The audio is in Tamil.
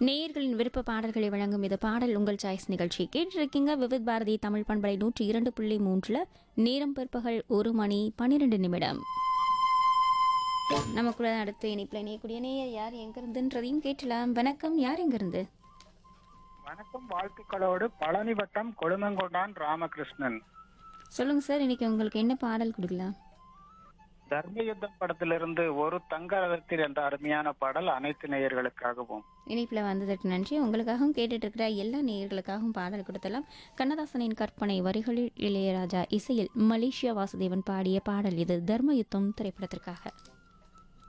நேயர்களின் விருப்ப பாடல்களை வழங்கும் இது பாடல் உங்கள் சாய்ஸ் நிகழ்ச்சி கேட்டிருக்கீங்க விவித் பாரதி தமிழ் பண்பலை நூற்றி இரண்டு புள்ளி மூன்றுல நேரம் பிற்பகல் ஒரு மணி பன்னிரெண்டு நிமிடம் நமக்குள்ள அடுத்து இனிப்பில் இணையக்கூடிய நேயர் யார் எங்கிருந்துன்றதையும் கேட்டலாம் வணக்கம் யார் எங்கிருந்து வணக்கம் வாழ்த்துக்களோடு பழனி வட்டம் கொழுமங்கொண்டான் ராமகிருஷ்ணன் சொல்லுங்க சார் இன்னைக்கு உங்களுக்கு என்ன பாடல் கொடுக்கலாம் தர்ம யுத்தம் படத்திலிருந்து ஒரு தங்க ரதத்தில் என்ற அருமையான பாடல் அனைத்து நேயர்களுக்காகவும் இணைப்பில் வந்ததற்கு நன்றி உங்களுக்காகவும் கேட்டுட்டு இருக்கிற எல்லா நேயர்களுக்காகவும் பாடல் கொடுத்தலாம் கண்ணதாசனின் கற்பனை வரிகளில் இளையராஜா இசையில் மலேசியா வாசுதேவன் பாடிய பாடல் இது தர்மயுத்தம் திரைப்படத்திற்காக